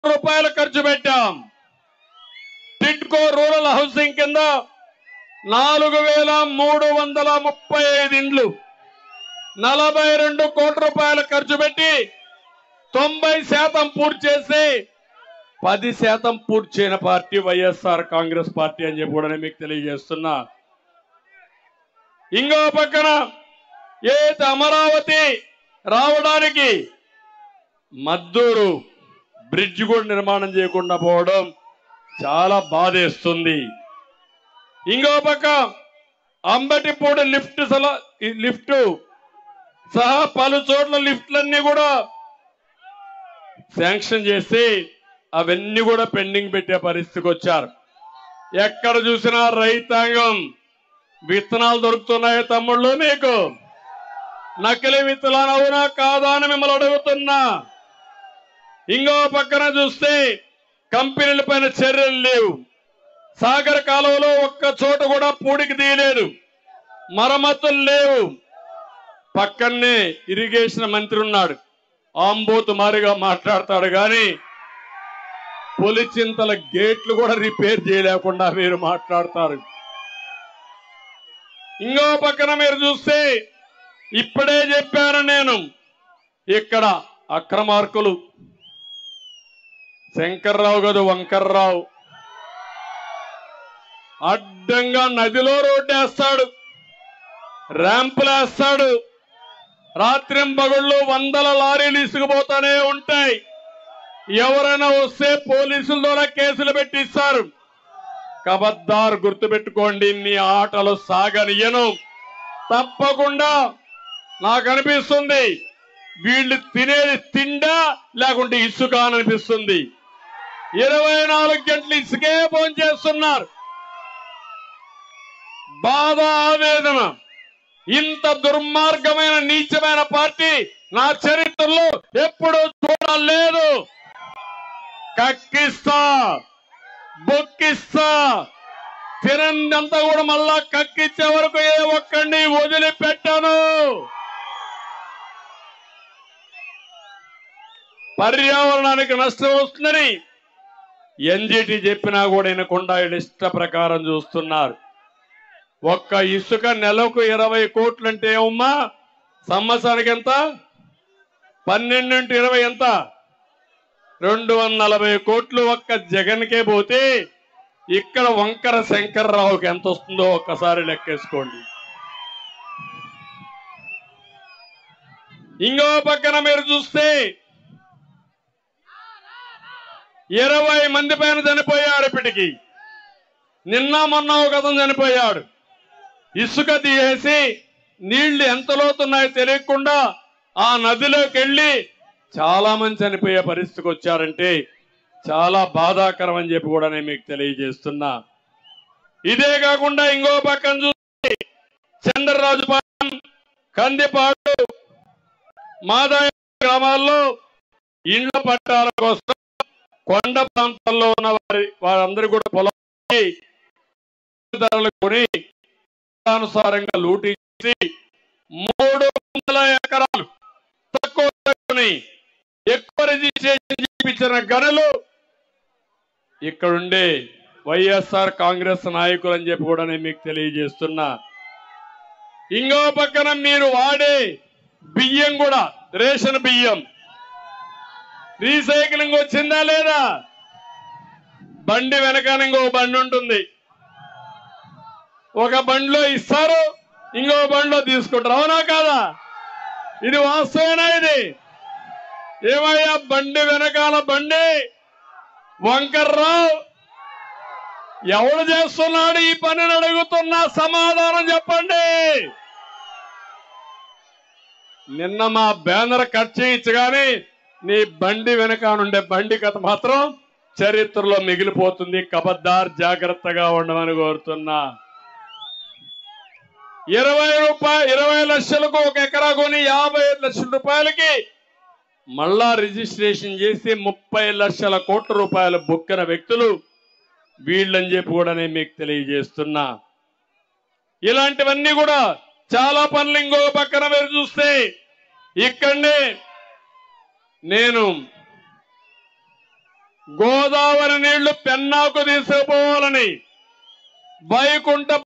రూపాయలు ఖర్చు పెట్టాం టిడ్కో రూరల్ హౌసింగ్ కింద నాలుగు వేల మూడు వందల ముప్పై ఐదు ఇండ్లు నలభై రెండు కోట్ల రూపాయలు ఖర్చు పెట్టి తొంభై శాతం పూర్తి చేసి పది శాతం పూర్తి చేయని పార్టీ వైఎస్ఆర్ కాంగ్రెస్ పార్టీ అని చెప్పి కూడా నేను మీకు తెలియజేస్తున్నా ఇంకో పక్కన ఏదైతే అమరావతి రావడానికి మద్దూరు బ్రిడ్జ్ కూడా నిర్మాణం చేయకుండా పోవడం చాలా బాధేస్తుంది ఇంకో పక్క అంబటిపూడి లిఫ్ట్ సలా ఈ లిఫ్ట్ సహా పలు చోట్ల లిఫ్ట్లన్నీ కూడా శాంక్షన్ చేసి అవన్నీ కూడా పెండింగ్ పెట్టే పరిస్థితికి వచ్చారు ఎక్కడ చూసినా రైతాంగం విత్తనాలు దొరుకుతున్నాయి తమ్ముళ్ళు మీకు నకిలీ విత్తనాలు అవునా కాదా అని మిమ్మల్ని అడుగుతున్నా ఇంకో పక్కన చూస్తే కంపెనీల పైన చర్యలు లేవు సాగర్ కాలువలో ఒక్క చోట కూడా పూడికి తీయలేదు మరమ్మతులు లేవు పక్కనే ఇరిగేషన్ మంత్రి ఉన్నాడు ఆంబోతు మారిగా మాట్లాడతాడు కానీ పులిచింతల గేట్లు కూడా రిపేర్ చేయలేకుండా మీరు మాట్లాడతారు ఇంకో పక్కన మీరు చూస్తే ఇప్పుడే చెప్పాను నేను ఇక్కడ అక్రమార్కులు శంకర్రావు గదు వంకర్రావు అడ్డంగా నదిలో రోడ్డు వేస్తాడు ర్యాంపులు వేస్తాడు రాత్రింబగళ్ళు వందల లారీలు ఇసుకుపోతానే ఉంటాయి ఎవరైనా వస్తే పోలీసుల ద్వారా కేసులు పెట్టిస్తారు కబద్దార్ గుర్తుపెట్టుకోండి మీ ఆటలు సాగనియను తప్పకుండా నాకు అనిపిస్తుంది వీళ్ళు తినేది తిండా లేకుంటే ఇసుక అని అనిపిస్తుంది ఇరవై నాలుగు గంటలు ఇసుకే ఫోన్ చేస్తున్నారు బాధ ఆవేదన ఇంత దుర్మార్గమైన నీచమైన పార్టీ నా చరిత్రలో ఎప్పుడూ చూడలేదు కక్కిస్తా బొక్కిస్తా తినందంతా కూడా మళ్ళా కక్కిచ్చే వరకు ఏ ఒక్కడిని వదిలిపెట్టాను పర్యావరణానికి నష్టం వస్తుందని ఎన్జిటి చెప్పినా కూడా వినకుండా వీళ్ళ ఇష్ట ప్రకారం చూస్తున్నారు ఒక్క ఇసుక నెలకు ఇరవై కోట్లు అంటే ఏమమ్మా సంవత్సరానికి ఎంత పన్నెండు ఇంటూ ఇరవై ఎంత రెండు వందల నలభై కోట్లు ఒక్క జగన్కే పోతే ఇక్కడ వంకర శంకర్రావుకి ఎంత వస్తుందో ఒక్కసారి లెక్కేసుకోండి ఇంకో పక్కన మీరు చూస్తే ఇరవై మంది పైన చనిపోయాడు ఇప్పటికి నిన్న మొన్న ఒక అతను చనిపోయాడు ఇసుక తీసేసి నీళ్లు ఎంత లోతున్నాయో తెలియకుండా ఆ నదిలోకి వెళ్ళి చాలా మంది చనిపోయే పరిస్థితికి వచ్చారంటే చాలా బాధాకరం అని చెప్పి కూడా నేను మీకు తెలియజేస్తున్నా ఇదే కాకుండా ఇంకో పక్కన చూస్తే చంద్రరాజుపాలెం కందిపాడు మాదాయ గ్రామాల్లో ఇండ్ల పట్టాల కోసం కొండ ప్రాంతాల్లో ఉన్న వారి వారందరూ కూడా పొలం ధరలు కొని అనుసారంగా లూటీ చేసి మూడు వందల ఎకరాలు తక్కువ ధరకొని ఎక్కువ రిజిస్ట్రేషన్ చేయించిన గనులు ఇక్కడుండే వైఎస్ఆర్ కాంగ్రెస్ నాయకులు అని చెప్పి కూడా నేను మీకు తెలియజేస్తున్నా ఇంకో పక్కన మీరు వాడే బియ్యం కూడా రేషన్ బియ్యం రీసైక్లింగ్ వచ్చిందా లేదా బండి వెనకాల ఇంకో బండి ఉంటుంది ఒక బండిలో ఇస్తారు ఇంకో బండిలో తీసుకుంటారు అవునా కాదా ఇది వాస్తవేనా ఇది ఏమయ్యా బండి వెనకాల బండి వంకర్రావు ఎవడు చేస్తున్నాడు ఈ పనిని అడుగుతున్నా సమాధానం చెప్పండి నిన్న మా బ్యానర్ కట్ చేయించగానే నీ బండి వెనక నుండే బండి కథ మాత్రం చరిత్రలో మిగిలిపోతుంది కబద్దార్ జాగ్రత్తగా ఉండమని కోరుతున్నా ఇరవై రూపాయ ఇరవై లక్షలకు ఒక ఎకరా కొని యాభై ఐదు లక్షల రూపాయలకి మళ్ళా రిజిస్ట్రేషన్ చేసి ముప్పై లక్షల కోట్ల రూపాయలు బుక్కిన వ్యక్తులు వీళ్ళని చెప్పి కూడా నేను మీకు తెలియజేస్తున్నా ఇలాంటివన్నీ కూడా చాలా పనులు ఇంకో పక్కన మీరు చూస్తే ఇక్కడనే నేను గోదావరి నీళ్లు పెన్నాకు తీసుకుపోవాలని వైకుంఠ